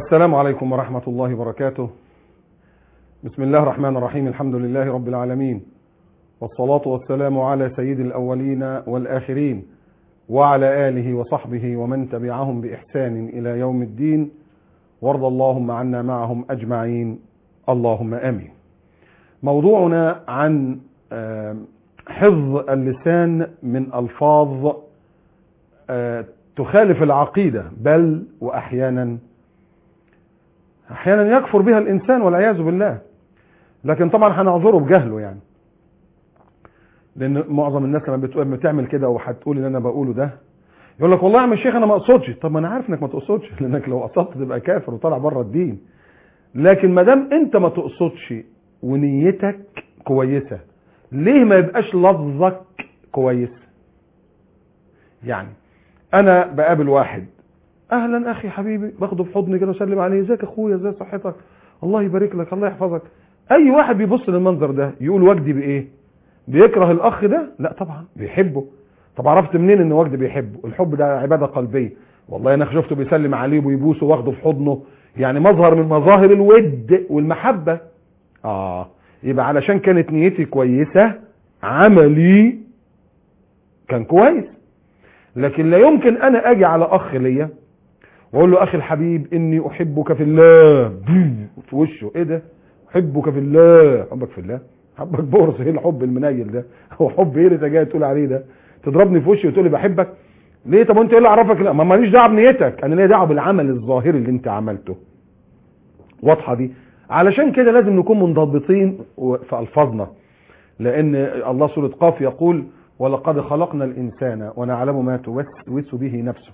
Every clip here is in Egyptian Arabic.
السلام عليكم ورحمة الله وبركاته بسم الله الرحمن الرحيم الحمد لله رب العالمين والصلاة والسلام على سيد الأولين والآخرين وعلى آله وصحبه ومن تبعهم بإحسان إلى يوم الدين وارض اللهم عنا معهم أجمعين اللهم آمين موضوعنا عن حفظ اللسان من ألفاظ تخالف العقيدة بل وأحيانا أحيانا يكفر بها الإنسان والعياذ بالله لكن طبعا هنعذره بجهله يعني لأن معظم الناس لما بتقول بتعمل كده وهتقول اللي أنا بقوله ده يقول لك والله يا عم الشيخ أنا ما أقصدش طب ما أنا عارف إنك ما تقصدش لأنك لو قصدت تبقى كافر وطالع بره الدين لكن ما دام أنت ما تقصدش ونيتك كويسة ليه ما يبقاش لفظك كويس يعني انا بقابل واحد اهلا اخي حبيبي باخده في حضني كده واسلم عليه ازيك يا اخويا ازي صحتك الله يبارك لك الله يحفظك اي واحد بيبص للمنظر ده يقول وجدي بايه بيكره الاخ ده لا طبعا بيحبه طب عرفت منين ان وجدي بيحبه الحب ده عباده قلبيه والله انا شفته بيسلم عليه ويبوسه واخده في حضنه يعني مظهر من مظاهر الود والمحبه اه يبقى علشان كانت نيتي كويسه عملي كان كويس لكن لا يمكن انا اجي على اخ ليا واقول له اخي الحبيب اني احبك في الله في وشه ايه ده احبك في الله حبك في الله حبك بورس ايه الحب المنيل ده هو حب ايه اللي جاي تقول عليه ده تضربني في وشي وتقول لي بحبك ليه طب انت ايه اللي عرفك لا ما ماليش دعوه بنيتك انا ليا دعوه بالعمل الظاهري اللي انت عملته واضحه دي علشان كده لازم نكون منضبطين في الفاظنا لان الله سوره قاف يقول ولقد خلقنا الإنسان ونعلم ما توسوس به نفسه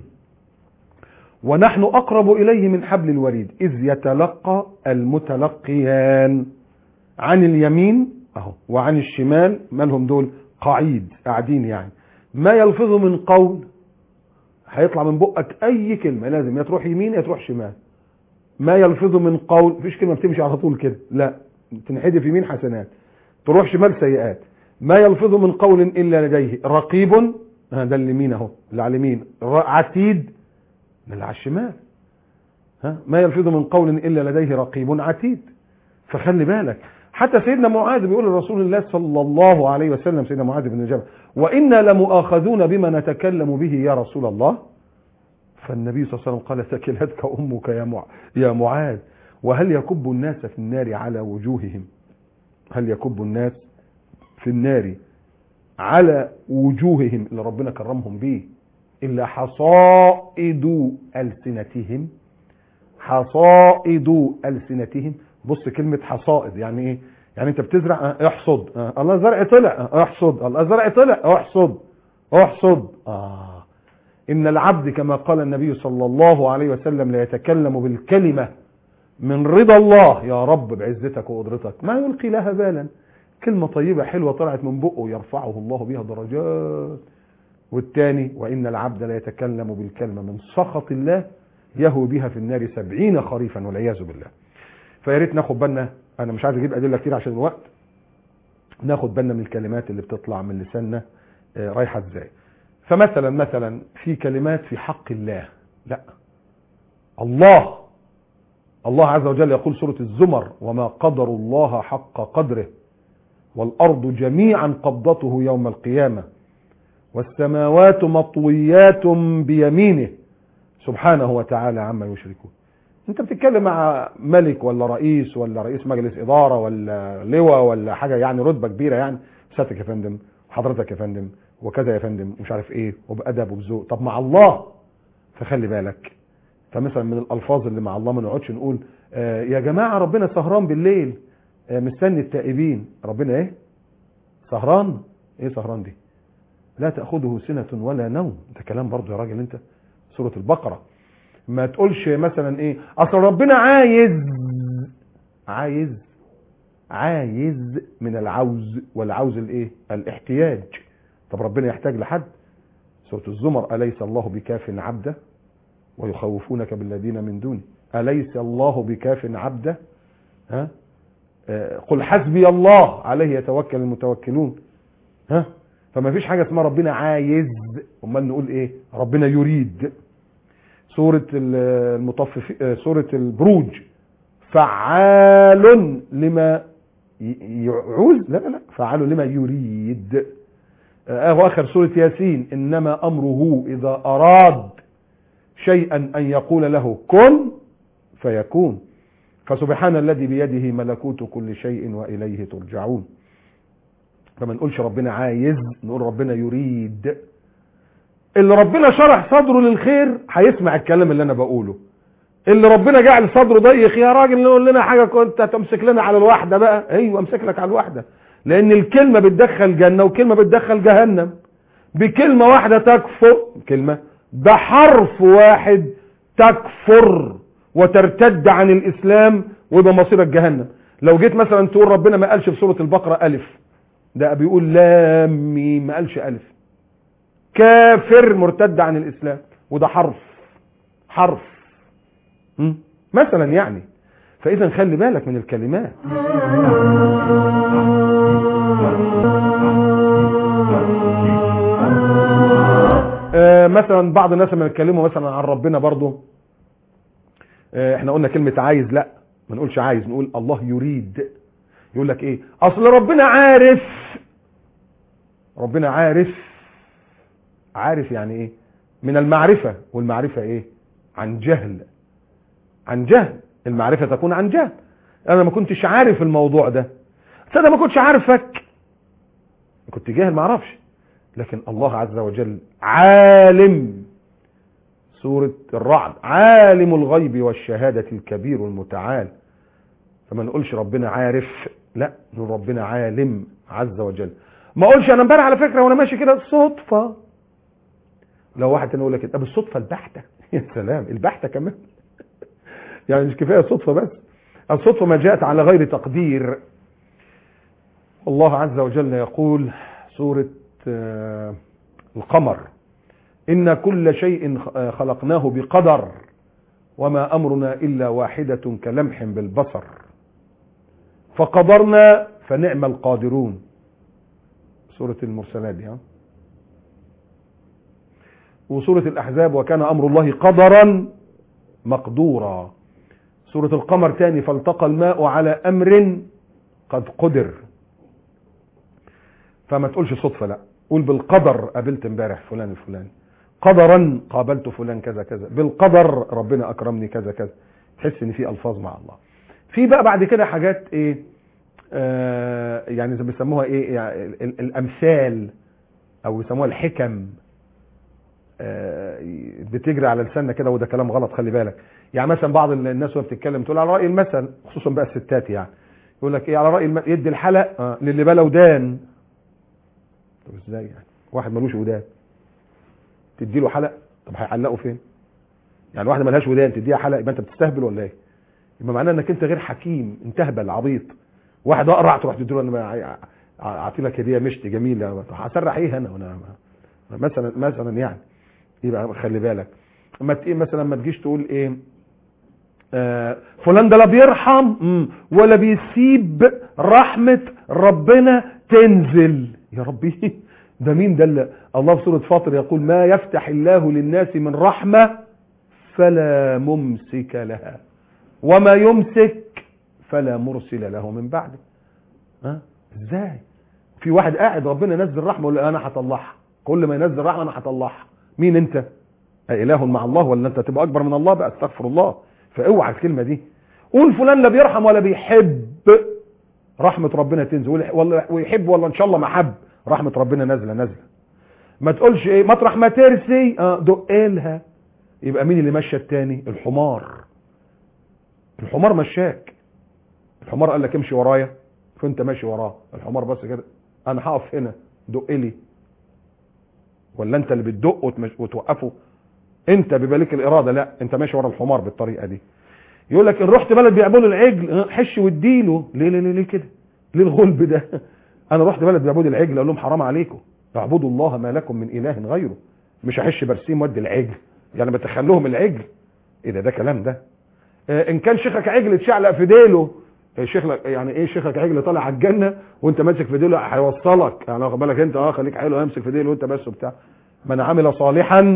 ونحن أقرب إليه من حبل الوريد إذ يتلقى المتلقيان عن اليمين أهو وعن الشمال مالهم دول قعيد قاعدين يعني ما يلفظ من قول هيطلع من بقك أي كلمة لازم يا تروح يمين يا تروح شمال ما يلفظ من قول مفيش كلمة بتمشي على طول كده لا تنحدف يمين حسنات تروح شمال سيئات ما يلفظ من قول الا لديه رقيب ده اليمين اهو اللي على اليمين عتيد ده اللي على الشمال ها ما يلفظ من قول الا لديه رقيب عتيد فخلي بالك حتى سيدنا معاذ بيقول لرسول الله صلى الله عليه وسلم سيدنا معاذ بن جبل وانا لمؤاخذون بما نتكلم به يا رسول الله فالنبي صلى الله عليه وسلم قال ثكلتك امك يا مع... يا معاذ وهل يكب الناس في النار على وجوههم هل يكب الناس في النار على وجوههم اللي ربنا كرمهم به إلا حصائد ألسنتهم حصائد ألسنتهم بص كلمة حصائد يعني إيه يعني أنت بتزرع احصد آه. الله زرع طلع آه. احصد الله زرع طلع احصد احصد آه إن العبد كما قال النبي صلى الله عليه وسلم لا يتكلم بالكلمة من رضا الله يا رب بعزتك وقدرتك ما يلقي لها بالا كلمة طيبة حلوة طلعت من بقه يرفعه الله بها درجات والتاني وإن العبد لا يتكلم بالكلمة من سخط الله يهوي بها في النار سبعين خريفا والعياذ بالله فياريت ناخد بالنا أنا مش عايز أجيب أدلة كتير عشان الوقت ناخد بالنا من الكلمات اللي بتطلع من لساننا رايحة ازاي فمثلا مثلا في كلمات في حق الله لا الله الله عز وجل يقول سورة الزمر وما قدر الله حق قدره والأرض جميعا قبضته يوم القيامة والسماوات مطويات بيمينه سبحانه وتعالى عما يشركون انت بتتكلم مع ملك ولا رئيس ولا رئيس مجلس إدارة ولا لواء ولا حاجة يعني رتبة كبيرة يعني سيادتك يا فندم وحضرتك يا فندم وكذا يا فندم ومش عارف ايه وبأدب وبذوق طب مع الله فخلي بالك فمثلا من الألفاظ اللي مع الله ما نقعدش نقول آه يا جماعة ربنا سهران بالليل مستني التائبين ربنا ايه سهران ايه سهران دي لا تأخذه سنة ولا نوم ده كلام برضه يا راجل انت سورة البقرة ما تقولش مثلا ايه اصل ربنا عايز عايز عايز من العوز والعوز الايه الاحتياج طب ربنا يحتاج لحد سورة الزمر أليس الله بكاف عبده ويخوفونك بالذين من دونه أليس الله بكاف عبده ها قل حسبي الله عليه يتوكل المتوكلون ها فما فيش حاجة اسمها ربنا عايز امال نقول ايه ربنا يريد سورة المطفف سورة البروج فعال لما ي- يعوز لا لا لا فعال لما يريد آه واخر سورة ياسين انما امره اذا اراد شيئا ان يقول له كن فيكون فسبحان الذي بيده ملكوت كل شيء واليه ترجعون فما نقولش ربنا عايز نقول ربنا يريد اللي ربنا شرح صدره للخير هيسمع الكلام اللي انا بقوله اللي ربنا جعل صدره ضيق يا راجل نقول لنا حاجه كنت تمسك لنا على الواحده بقى ايوه امسك لك على الواحده لان الكلمه بتدخل جنه وكلمه بتدخل جهنم بكلمه واحده تكفر كلمه بحرف واحد تكفر وترتد عن الاسلام ويبقى مصيرك جهنم لو جيت مثلا تقول ربنا ما قالش في سوره البقره الف ده بيقول لام ميم ما قالش الف كافر مرتد عن الاسلام وده حرف حرف م? مثلا يعني فاذا خلي بالك من الكلمات آه مثلا بعض الناس لما يتكلموا مثلا عن ربنا برضو آه احنا قلنا كلمة عايز لا ما نقولش عايز نقول الله يريد يقول لك ايه اصل ربنا عارف ربنا عارف عارف يعني ايه من المعرفة والمعرفة ايه عن جهل عن جهل المعرفة تكون عن جهل انا ما كنتش عارف الموضوع ده انا ما كنتش عارفك كنت جاهل ما اعرفش لكن الله عز وجل عالم سورة الرعد عالم الغيب والشهادة الكبير المتعال فما نقولش ربنا عارف لا نقول ربنا عالم عز وجل ما اقولش انا امبارح على فكرة وانا ماشي كده صدفة لو واحد تاني يقول لك طب الصدفة البحتة يا سلام البحتة كمان يعني مش كفاية صدفة بس الصدفة ما جاءت على غير تقدير الله عز وجل يقول سورة آه، القمر إن كل شيء خ- خلقناه بقدر وما أمرنا إلا واحدة كلمح بالبصر فقدرنا فنعم القادرون سورة المرسلات دي ها وسورة الأحزاب وكان أمر الله قدرا مقدورا سورة القمر تاني فالتقى الماء على أمر قد قدر فما تقولش صدفة لا قول بالقدر قابلت امبارح فلان الفلاني قدرا قابلت فلان كذا كذا بالقدر ربنا اكرمني كذا كذا تحس ان في الفاظ مع الله في بقى بعد كده حاجات ايه آه يعني زي بيسموها ايه يعني ال- ال- الامثال او يسموها الحكم آه بتجري على لساننا كده وده كلام غلط خلي بالك يعني مثلا بعض الناس وهي بتتكلم تقول على راي المثل خصوصا بقى الستات يعني يقول لك ايه على راي الم... يدي الحلق آه للي بلا ودان طب ازاي يعني واحد ملوش ودان تدي له حلق طب هيعلقه فين يعني واحده ملهاش ودان تديها حلق يبقى انت بتستهبل ولا ايه يبقى معناه انك انت غير حكيم انت هبل عبيط واحد اقرع تروح تديله انا اعطي لك هديه مشتي جميله طب هسرح ايه انا وانا مثلا مثلا يعني يبقى خلي بالك اما ت- مثلا ما تجيش تقول ايه آه فلان ده لا بيرحم مم، ولا بيسيب رحمة ربنا تنزل يا ربي ده مين ده اللي الله في سورة فاطر يقول ما يفتح الله للناس من رحمة فلا ممسك لها وما يمسك فلا مرسل له من بعده ها ازاي في واحد قاعد ربنا ينزل رحمه ولا انا هطلعها كل ما ينزل رحمه انا هطلعها مين انت اله مع الله ولا انت تبقى اكبر من الله بقى استغفر الله فاوعى الكلمه دي قول فلان لا بيرحم ولا بيحب رحمه ربنا تنزل ولا- ولا ويحب ولا ان شاء الله ما حب رحمه ربنا نازله نازله ما تقولش ايه مطرح ما ترسي اه دقلها يبقى مين اللي مشى التاني الحمار الحمار مشاك الحمار قال لك امشي ورايا فانت ماشي وراه الحمار بس كده انا هقف هنا دق لي ولا انت اللي بتدق وتمش- وتوقفه انت بيبقى لك الاراده لا انت ماشي ورا الحمار بالطريقه دي يقول لك ان رحت بلد بيعبدوا العجل اه، حش واديله ليه ليه ليه, ليه كده ليه الغلب ده انا رحت بلد بيعبدوا العجل اقول لهم حرام عليكم اعبدوا الله ما لكم من اله غيره مش هحش برسيم ودي العجل يعني بتخلوهم لهم العجل ايه ده ده كلام ده اه، ان كان شيخك عجل اتشعلق في ديله اه، شيخ يعني ايه شيخك عجل طالع على الجنه وانت ماسك في ديله هيوصلك يعني واخد بالك انت اه خليك حلو امسك في ديله وانت بس وبتاع من عمل صالحا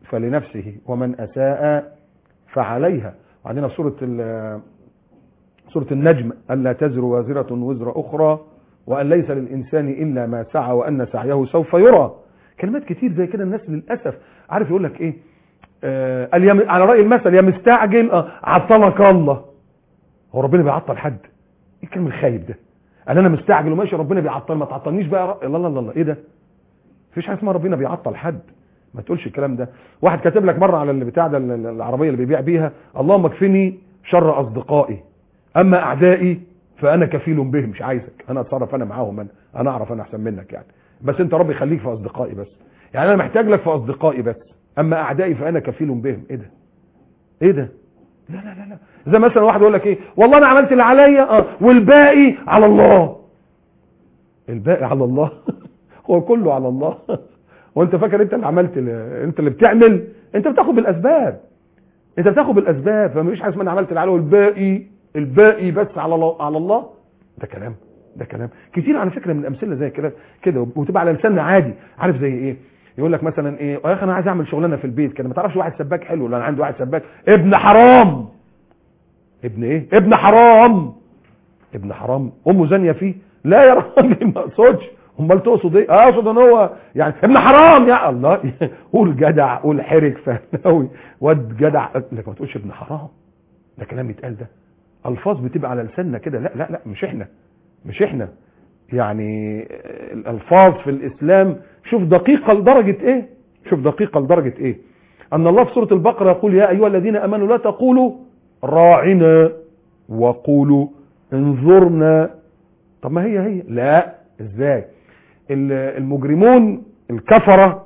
فلنفسه ومن أساء فعليها وعندنا في سورة ال- سورة النجم ألا تزر وازرة وزر أخرى وأن ليس للإنسان إلا ما سعى وأن سعيه سوف يرى كلمات كتير زي كده الناس للأسف عارف يقول لك إيه آه اليم... على رأي المثل يا مستعجل آه عطلك الله هو ربنا بيعطل حد ايه الكلام الخايب ده قال انا مستعجل وماشي ربنا بيعطل ما تعطلنيش بقى يا رب. الله الله الله ايه ده مفيش حاجه اسمها ربنا بيعطل حد ما تقولش الكلام ده واحد كاتب لك مره على اللي بتاع ده ال- ال- العربيه اللي بيبيع بيها اللهم اكفني شر اصدقائي اما اعدائي فانا كفيل بهم مش عايزك انا اتصرف انا معاهم انا انا اعرف انا احسن منك يعني بس انت ربي خليك في اصدقائي بس يعني انا محتاج لك في اصدقائي بس اما اعدائي فانا كفيل بهم ايه ده ايه ده لا لا لا لا زي مثلا واحد يقول لك ايه والله انا عملت اللي عليا اه والباقي على الله الباقي على الله هو كله على الله وانت فاكر انت اللي عملت ال- انت اللي بتعمل انت بتاخد بالاسباب انت بتاخد بالاسباب فمفيش حاجه اسمها انا عملت اللي عليا والباقي الباقي بس على الله على الله ده كلام ده كلام كتير على فكره من الامثله زي كده كده وتبقى على لساننا عادي عارف زي ايه يقول لك مثلا ايه يا اخي انا عايز اعمل شغلانه في البيت كده ما تعرفش واحد سباك حلو ولا انا عندي واحد سباك ابن حرام ابن ايه ابن حرام ابن حرام امه زانيه فيه لا يا راجل ما اقصدش امال تقصد ايه اه اقصد ان هو يعني ابن حرام يا الله قول جدع قول حرك فهناوي واد جدع لك ما تقولش ابن حرام ده كلام يتقال ده الفاظ بتبقى على لساننا كده لا لا لا مش احنا مش احنا يعني الالفاظ في الاسلام شوف دقيقه لدرجه ايه شوف دقيقه لدرجه ايه ان الله في سوره البقره يقول يا ايها الذين امنوا لا تقولوا راعنا وقولوا انظرنا طب ما هي هي لا ازاي ال- المجرمون الكفره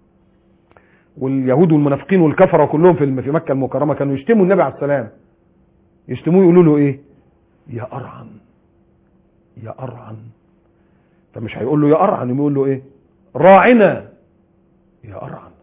واليهود والمنافقين والكفره كلهم في الم- في مكه المكرمه كانوا يشتموا النبي عليه السلام يشتموه يقولوا له ايه يا ارعن يا ارعن فمش هيقول له يا ارعن يقول له ايه راعنا يا ارعن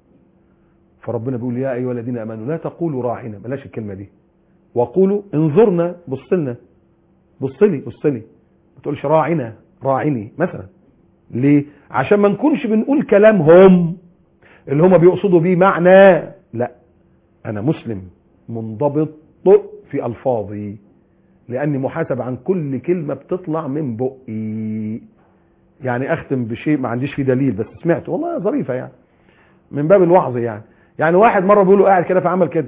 فربنا بيقول يا ايها الذين امنوا لا تقولوا راعنا بلاش الكلمه دي وقولوا انظرنا بص لنا بص لي بص لي ما تقولش راعنا راعني مثلا ليه عشان ما نكونش بنقول كلامهم اللي هم بيقصدوا بيه معنى لا انا مسلم منضبط في الفاظي لاني محاسب عن كل كلمه بتطلع من بقي يعني اختم بشيء ما عنديش فيه دليل بس سمعت والله ظريفه يعني من باب الوعظ يعني يعني واحد مره بيقول له قاعد كده فعمل كده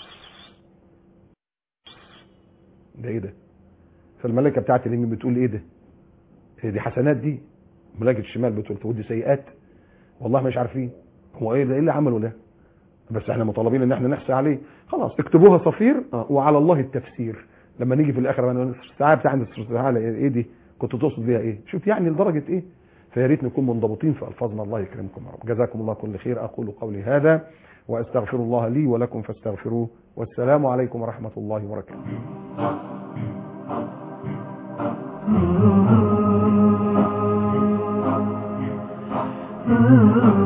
ده ايه ده فالملائكه بتاعت اليمين بتقول ايه ده هي دي حسنات دي ملائكه الشمال بتقول تقول دي سيئات والله مش عارفين هو ايه ده ايه اللي عمله ده بس احنا مطالبين ان احنا نحصي عليه خلاص اكتبوها صفير اه وعلى الله التفسير لما نيجي في الاخر بقى الساعه بتاع تعالى ايه دي كنت تقصد بيها ايه شوف يعني لدرجه ايه فيا ريت نكون منضبطين في الفاظنا الله يكرمكم يا رب جزاكم الله كل خير اقول قولي هذا واستغفر الله لي ولكم فاستغفروه والسلام عليكم ورحمه الله وبركاته Mm-hmm.